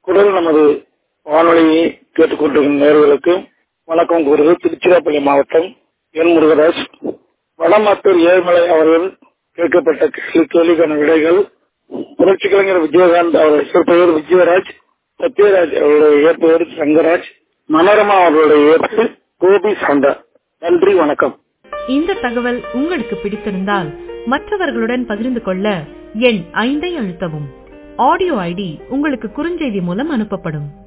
குரல் நமது வானொலியை கேட்டுக்கொண்டிருக்கும் நேர்களுக்கு வணக்கம் கூறுவது திருச்சிராப்பள்ளி மாவட்டம் என் முருகராஜ் வடமாத்தூர் ஏழுமலை அவர்கள் கேட்கப்பட்ட கேள்வி கேள்விக்கான விடைகள் புரட்சி கலைஞர் விஜயகாந்த் அவருடைய சிறப்பெயர் விஜயராஜ் சத்யராஜ் அவருடைய இயற்பெயர் சங்கராஜ் மனோரமா அவர்களுடைய இயற்பு கோபி சாண்டா நன்றி வணக்கம் இந்த தகவல் உங்களுக்கு பிடித்திருந்தால் மற்றவர்களுடன் பகிர்ந்து கொள்ள எண் ஐந்தை அழுத்தவும் ஆடியோ ஐடி உங்களுக்கு குறுஞ்செய்தி மூலம் அனுப்பப்படும்